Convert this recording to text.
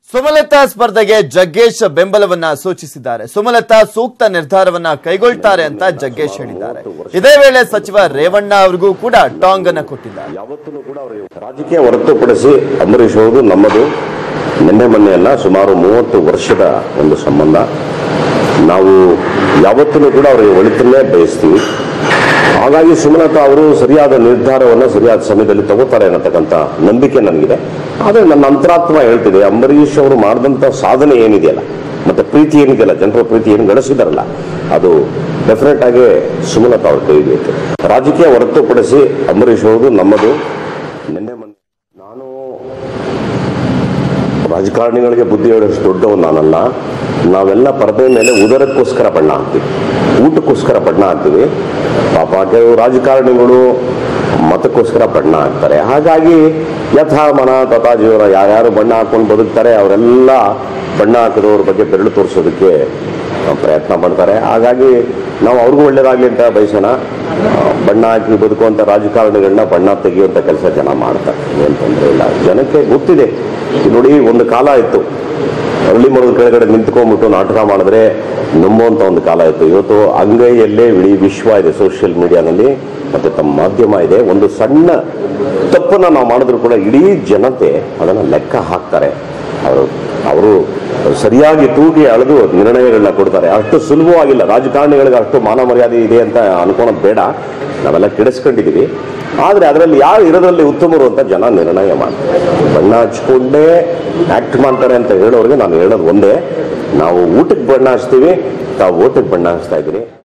ಸುಮಲತಾ ಸ್ಪರ್ಧೆಗೆ ಜಗ್ಗೇಶ್ ಬೆಂಬಲವನ್ನ ಸೂಚಿಸಿದ್ದಾರೆ ಸುಮಲತಾ ಸೂಕ್ತ ನಿರ್ಧಾರವನ್ನ ಕೈಗೊಳ್ತಾರೆ ಅಂತ ಜಗ್ಗೇಶ್ ಹೇಳಿದ್ದಾರೆ ಇದೇ ವೇಳೆ ಸಚಿವ ರೇವಣ್ಣ ಅವರಿಗೂ ಕೂಡ ಟಾಂಗ್ ಅನ್ನ ಕೊಟ್ಟಿದ್ದಾರೆ ಯಾವತ್ತೂ ಕೂಡ ಅವರು ರಾಜಕೀಯ ಹೊರತುಪಡಿಸಿ ಅಂಬರೀಷ್ ಅವರು ನಮ್ಮದು ನಿನ್ನೆ ಮೊನ್ನೆ ಅಲ್ಲ ಸುಮಾರು ಮೂವತ್ತು ವರ್ಷದ ಒಂದು ಸಂಬಂಧ ನಾವು ಯಾವತ್ತೂ ಕೂಡ ಅವರಿಗೆ ಒಳಿತನ್ನೇ ಬಯಸ್ತೀವಿ ಹಾಗಾಗಿ ಸುಮಲತಾ ಅವರು ಸರಿಯಾದ ನಿರ್ಧಾರವನ್ನು ಸರಿಯಾದ ಸಮಯದಲ್ಲಿ ತಗೋತಾರೆ ಅನ್ನತಕ್ಕಂಥ ನಂಬಿಕೆ ನನಗಿದೆ ಆದರೆ ನನ್ನ ಅಂತರಾತ್ಮ ಹೇಳ್ತಿದೆ ಅಂಬರೀಷ್ ಅವರು ಮಾಡಿದಂಥ ಸಾಧನೆ ಏನಿದೆಯಲ್ಲ ಮತ್ತೆ ಪ್ರೀತಿ ಏನಿದೆಯಲ್ಲ ಜನರ ಪ್ರೀತಿ ಏನು ಗಳಿಸಿದಾರಲ್ಲ ಅದು ಡೆಫಿನೆಟ್ ಆಗಿ ಸುಮಲತಾ ಅವ್ರ ಕೈಗೆ ಐತೆ ರಾಜಕೀಯ ಹೊರತುಪಡಿಸಿ ಅಂಬರೀಷ್ ಅವರು ನಮ್ಮದು ನಿನ್ನೆ ಮೊನ್ನೆ ನಾನು ರಾಜಕಾರಣಿಗಳಿಗೆ ಬುದ್ಧಿ ಹೇಳೋಷ್ಟು ದೊಡ್ಡವನು ನಾನಲ್ಲ ನಾವೆಲ್ಲ ಪರದೆ ಮೇಲೆ ಉದರಕ್ಕೋಸ್ಕರ ಬಣ್ಣ ಹಾಕ್ತೀವಿ ಊಟಕ್ಕೋಸ್ಕರ ಬಣ್ಣ ಹಾಕ್ತೀವಿ ಪಾಪ ಕೆಲವು ರಾಜಕಾರಣಿಗಳು ಮತಕ್ಕೋಸ್ಕರ ಬಣ್ಣ ಹಾಕ್ತಾರೆ ಹಾಗಾಗಿ ಯಥಾ ಮನ ತಥಾ ಜೀವನ ಯಾರ್ಯಾರು ಬಣ್ಣ ಹಾಕೊಂಡು ಬದುಕ್ತಾರೆ ಅವರೆಲ್ಲ ಬಣ್ಣ ಹಾಕಿದವ್ರ ಬಗ್ಗೆ ಬೆರಳು ತೋರಿಸೋದಕ್ಕೆ ಪ್ರಯತ್ನ ಮಾಡ್ತಾರೆ ಹಾಗಾಗಿ ನಾವು ಅವ್ರಿಗೂ ಒಳ್ಳೇದಾಗಲಿ ಅಂತ ಬಯಸೋಣ ಆ, ಬಣ್ಣ ಹಾಕಿ ಬದುಕುವಂಥ ರಾಜಕಾರಣಿಗಳನ್ನ ಬಣ್ಣ ತೆಗೆಯುವಂಥ ಕೆಲಸ ಜನ ಮಾಡ್ತಾರೆ ಏನು ತೊಂದರೆ ಇಲ್ಲ ಜನಕ್ಕೆ ಗೊತ್ತಿದೆ ಈಗ ನೋಡಿ ಒಂದು ಕಾಲ ಇತ್ತು ಹಳ್ಳಿ ಮರದ ಕೆಳಗಡೆ ನಿಂತ್ಕೊಂಡ್ಬಿಟ್ಟು ನಾಟಕ ಮಾಡಿದ್ರೆ ನಂಬುವಂಥ ಒಂದು ಕಾಲ ಇತ್ತು ಇವತ್ತು ಅಂಗೈಯಲ್ಲೇ ಇಡೀ ವಿಶ್ವ ಇದೆ ಸೋಷಿಯಲ್ ಮೀಡಿಯಾನಲ್ಲಿ ಮತ್ತೆ ತಮ್ಮ ಮಾಧ್ಯಮ ಇದೆ ಒಂದು ಸಣ್ಣ ತಪ್ಪನ್ನ ನಾವು ಮಾಡಿದ್ರು ಕೂಡ ಇಡೀ ಜನತೆ ಅದನ್ನು ಲೆಕ್ಕ ಹಾಕ್ತಾರೆ ಅವರು ಅವರು ಸರಿಯಾಗಿ ತೂಗಿ ಅಳೆದು ನಿರ್ಣಯಗಳನ್ನ ಕೊಡ್ತಾರೆ ಅಷ್ಟು ಸುಲಭವಾಗಿಲ್ಲ ರಾಜಕಾರಣಿಗಳಿಗೆ ಅಷ್ಟು ಮಾನ ಮರ್ಯಾದೆ ಇದೆ ಅಂತ ಅನ್ಕೊಳೋದು ಬೇಡ ನಾವೆಲ್ಲ ಕೆಡಿಸ್ಕೊಂಡಿದ್ದೀವಿ ಆದರೆ ಅದರಲ್ಲಿ ಯಾರು ಇರೋದ್ರಲ್ಲಿ ಉತ್ತಮರು ಅಂತ ಜನ ನಿರ್ಣಯ ಮಾಡ್ತಾರೆ ಬಣ್ಣ ಹಚ್ಕೊಂಡೇ ಆಕ್ಟ್ ಮಾಡ್ತಾರೆ ಅಂತ ಹೇಳೋರಿಗೆ ನಾನು ಹೇಳೋದು ಒಂದೇ ನಾವು ಊಟಕ್ಕೆ ಬಣ್ಣ ಹಚ್ತೀವಿ ತಾವು ಓಟಕ್ಕೆ ಬಣ್ಣ ಹಚ್ತಾ ಇದ್ದೀರಿ